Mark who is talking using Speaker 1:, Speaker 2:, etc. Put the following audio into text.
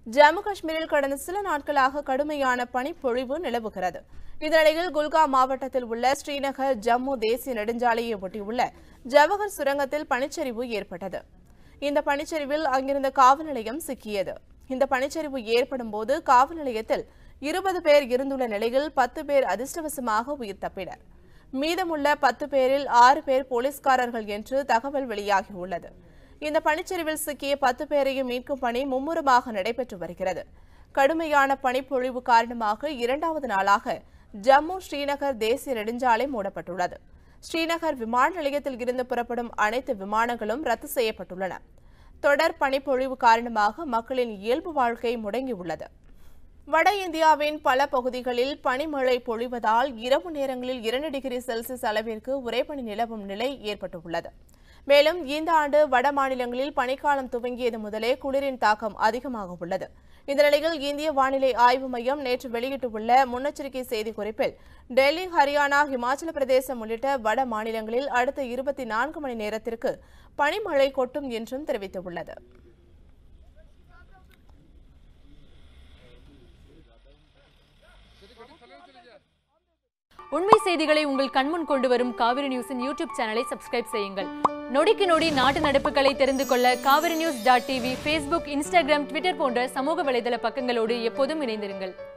Speaker 1: ஜம்மு காஷ்மீரில் கடந்த சில நாட்களாக கடுமையான பனிப்பொழிவு நிலவுகிறது இதனிடையில் குல்காம் மாவட்டத்தில் உள்ள ஸ்ரீநகர் ஜம்மு தேசிய நெடுஞ்சாலையை ஒட்டியுள்ள ஜவஹர் சுரங்கத்தில் பனிச்சரிவு ஏற்பட்டது இந்த பனிச்சரிவில் அங்கிருந்த காவல் நிலையம் சிக்கியது இந்த பனிச்சரிவு ஏற்படும் போது காவல் நிலையத்தில் இருபது பேர் இருந்துள்ள நிலையில் பத்து பேர் அதிர்ஷ்டவசமாக உயிர் தப்பினர் மீதமுள்ள பத்து பேரில் ஆறு பேர் போலீஸ்காரர்கள் என்று தகவல் வெளியாகியுள்ளது இந்த பனிச்சரிவில் சிக்கிய பத்து பேரையும் மீட்கும் பணி மும்முரமாக நடைபெற்று வருகிறது கடுமையான பனிப்பொழிவு காரணமாக இரண்டாவது நாளாக ஜம்மு ஸ்ரீநகர் தேசிய நெடுஞ்சாலை மூடப்பட்டுள்ளது ஸ்ரீநகர் விமான நிலையத்தில் இருந்து புறப்படும் அனைத்து விமானங்களும் ரத்து செய்யப்பட்டுள்ளன தொடர் பனிப்பொழிவு காரணமாக மக்களின் இயல்பு வாழ்க்கை முடங்கியுள்ளது வட இந்தியாவின் பல பகுதிகளில் பனிமழை பொழிவதால் இரவு நேரங்களில் இரண்டு டிகிரி செல்சியஸ் அளவிற்கு உறைபனி நிலவும் நிலை ஏற்பட்டுள்ளது மேலும் இந்த ஆண்டு வட மாநிலங்களில் பனிக்காலம் துவங்கியது முதலே குளிரின் தாக்கம் அதிகமாக உள்ளது இந்த நிலையில் இந்திய வானிலை ஆய்வு மையம் நேற்று வெளியிட்டுள்ள முன்னெச்சரிக்கை செய்திக்குறிப்பில் டெல்லி ஹரியானா இமாச்சல பிரதேசம் உள்ளிட்ட வட மாநிலங்களில் அடுத்த இருபத்தி நான்கு மணி நேரத்திற்கு பனிமழை கொட்டும் என்றும் தெரிவித்துள்ளது
Speaker 2: உண்மை செய்திகளை உங்கள் கண்முன் கொண்டு வரும் காவிரி நியூஸின் யூடியூப் சேனலை சப்ஸ்கிரைப் செய்யுங்கள் நொடிக்கு நொடி நாட்டு நடப்புகளை தெரிந்து கொள்ள Kaveri news dot TV Facebook Instagram Twitter போன்ற சமூக வலைதள பக்கங்களோடு எப்போதும் இணைந்திருங்கள்